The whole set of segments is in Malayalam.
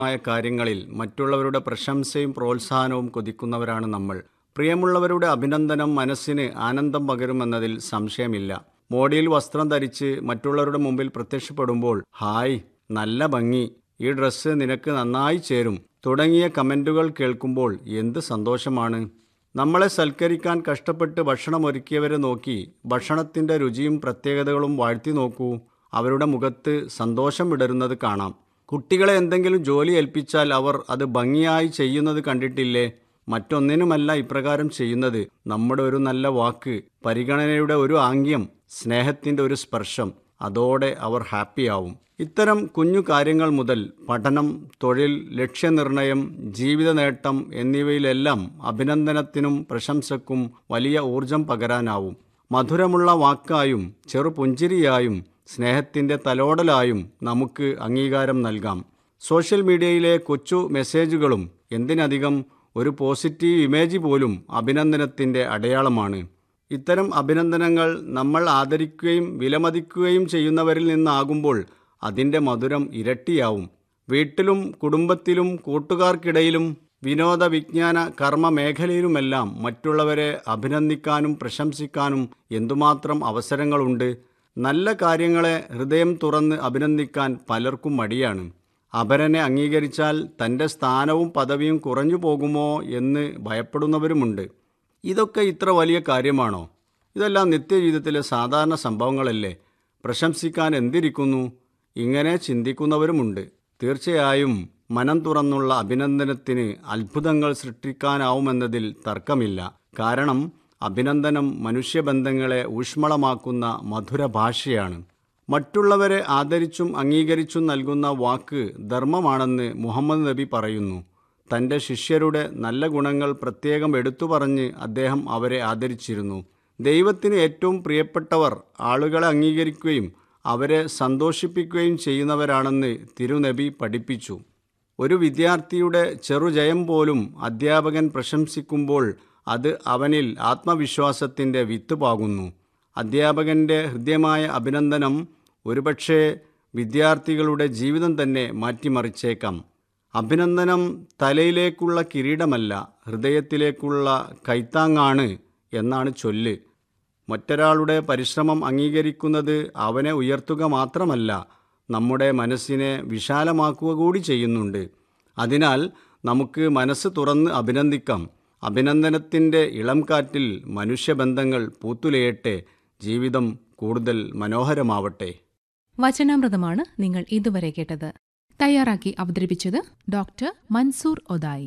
മായ കാര്യങ്ങളിൽ മറ്റുള്ളവരുടെ പ്രശംസയും പ്രോത്സാഹനവും കൊതിക്കുന്നവരാണ് നമ്മൾ പ്രിയമുള്ളവരുടെ അഭിനന്ദനം മനസ്സിന് ആനന്ദം പകരുമെന്നതിൽ സംശയമില്ല മോഡിയിൽ വസ്ത്രം ധരിച്ച് മറ്റുള്ളവരുടെ മുമ്പിൽ പ്രത്യക്ഷപ്പെടുമ്പോൾ ഹായ് നല്ല ഭംഗി ഈ ഡ്രസ്സ് നിനക്ക് നന്നായി ചേരും തുടങ്ങിയ കമൻറ്റുകൾ കേൾക്കുമ്പോൾ എന്ത് സന്തോഷമാണ് നമ്മളെ സൽക്കരിക്കാൻ കഷ്ടപ്പെട്ട് ഭക്ഷണം ഒരുക്കിയവരെ നോക്കി ഭക്ഷണത്തിൻ്റെ രുചിയും പ്രത്യേകതകളും വാഴ്ത്തി നോക്കൂ അവരുടെ മുഖത്ത് സന്തോഷം വിടരുന്നത് കാണാം കുട്ടികളെ എന്തെങ്കിലും ജോലി ഏൽപ്പിച്ചാൽ അവർ അത് ഭംഗിയായി ചെയ്യുന്നത് കണ്ടിട്ടില്ലേ മറ്റൊന്നിനുമല്ല ഇപ്രകാരം ചെയ്യുന്നത് നമ്മുടെ ഒരു നല്ല വാക്ക് പരിഗണനയുടെ ഒരു ആംഗ്യം സ്നേഹത്തിൻ്റെ ഒരു സ്പർശം അതോടെ അവർ ഹാപ്പിയാവും ഇത്തരം കുഞ്ഞു കാര്യങ്ങൾ മുതൽ പഠനം തൊഴിൽ ലക്ഷ്യനിർണയം ജീവിത നേട്ടം എന്നിവയിലെല്ലാം അഭിനന്ദനത്തിനും പ്രശംസക്കും വലിയ ഊർജം പകരാനാവും മധുരമുള്ള വാക്കായും ചെറുപുഞ്ചിരിയായും സ്നേഹത്തിൻ്റെ തലോടലായും നമുക്ക് അംഗീകാരം നൽകാം സോഷ്യൽ മീഡിയയിലെ കൊച്ചു മെസ്സേജുകളും എന്തിനധികം ഒരു പോസിറ്റീവ് ഇമേജ് പോലും അഭിനന്ദനത്തിൻ്റെ അടയാളമാണ് ഇത്തരം അഭിനന്ദനങ്ങൾ നമ്മൾ ആദരിക്കുകയും വിലമതിക്കുകയും ചെയ്യുന്നവരിൽ നിന്നാകുമ്പോൾ അതിൻ്റെ മധുരം ഇരട്ടിയാവും വീട്ടിലും കുടുംബത്തിലും കൂട്ടുകാർക്കിടയിലും വിനോദ വിജ്ഞാന കർമ്മ മേഖലയിലുമെല്ലാം മറ്റുള്ളവരെ അഭിനന്ദിക്കാനും പ്രശംസിക്കാനും എന്തുമാത്രം അവസരങ്ങളുണ്ട് നല്ല കാര്യങ്ങളെ ഹൃദയം തുറന്ന് അഭിനന്ദിക്കാൻ പലർക്കും മടിയാണ് അപരനെ അംഗീകരിച്ചാൽ തൻ്റെ സ്ഥാനവും പദവിയും കുറഞ്ഞു പോകുമോ എന്ന് ഭയപ്പെടുന്നവരുമുണ്ട് ഇതൊക്കെ ഇത്ര വലിയ കാര്യമാണോ ഇതെല്ലാം നിത്യജീവിതത്തിലെ സാധാരണ സംഭവങ്ങളല്ലേ പ്രശംസിക്കാൻ എന്തിരിക്കുന്നു ഇങ്ങനെ ചിന്തിക്കുന്നവരുമുണ്ട് തീർച്ചയായും മനം തുറന്നുള്ള അഭിനന്ദനത്തിന് അത്ഭുതങ്ങൾ സൃഷ്ടിക്കാനാവുമെന്നതിൽ തർക്കമില്ല കാരണം അഭിനന്ദനം മനുഷ്യബന്ധങ്ങളെ ഊഷ്മളമാക്കുന്ന മധുര ഭാഷയാണ് മറ്റുള്ളവരെ ആദരിച്ചും അംഗീകരിച്ചും നൽകുന്ന വാക്ക് ധർമ്മമാണെന്ന് മുഹമ്മദ് നബി പറയുന്നു തൻ്റെ ശിഷ്യരുടെ നല്ല ഗുണങ്ങൾ പ്രത്യേകം എടുത്തു പറഞ്ഞ് അദ്ദേഹം അവരെ ആദരിച്ചിരുന്നു ദൈവത്തിന് ഏറ്റവും പ്രിയപ്പെട്ടവർ ആളുകളെ അംഗീകരിക്കുകയും അവരെ സന്തോഷിപ്പിക്കുകയും ചെയ്യുന്നവരാണെന്ന് തിരുനബി പഠിപ്പിച്ചു ഒരു വിദ്യാർത്ഥിയുടെ ചെറുജയം പോലും അധ്യാപകൻ പ്രശംസിക്കുമ്പോൾ അത് അവനിൽ ആത്മവിശ്വാസത്തിൻ്റെ വിത്ത് പാകുന്നു അധ്യാപകൻ്റെ ഹൃദ്യമായ അഭിനന്ദനം ഒരുപക്ഷെ വിദ്യാർത്ഥികളുടെ ജീവിതം തന്നെ മാറ്റിമറിച്ചേക്കാം അഭിനന്ദനം തലയിലേക്കുള്ള കിരീടമല്ല ഹൃദയത്തിലേക്കുള്ള കൈത്താങ്ങാണ് എന്നാണ് ചൊല്ല് മറ്റൊരാളുടെ പരിശ്രമം അംഗീകരിക്കുന്നത് അവനെ ഉയർത്തുക മാത്രമല്ല നമ്മുടെ മനസ്സിനെ വിശാലമാക്കുക കൂടി ചെയ്യുന്നുണ്ട് അതിനാൽ നമുക്ക് മനസ്സ് തുറന്ന് അഭിനന്ദിക്കാം അഭിനന്ദനത്തിൻ്റെ ഇളം കാറ്റിൽ മനുഷ്യബന്ധങ്ങൾ പൂത്തുലയട്ടെ ജീവിതം കൂടുതൽ മനോഹരമാവട്ടെ വചനാമൃതമാണ് നിങ്ങൾ ഇതുവരെ കേട്ടത് തയ്യാറാക്കി അവതരിപ്പിച്ചത് ഡോക്ടർ മൻസൂർ ഒതായി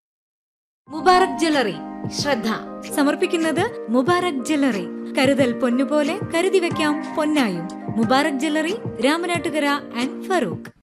മുബാറക് ജ്വല്ലറി ശ്രദ്ധ സമർപ്പിക്കുന്നത് മുബാറക് ജ്വല്ലറി കരുതൽ പൊന്നുപോലെ കരുതി വെക്കാം പൊന്നായും മുബാറക് ജ്വല്ലറി രാമനാട്ടുകര ആൻഡ് ഫറൂഖ്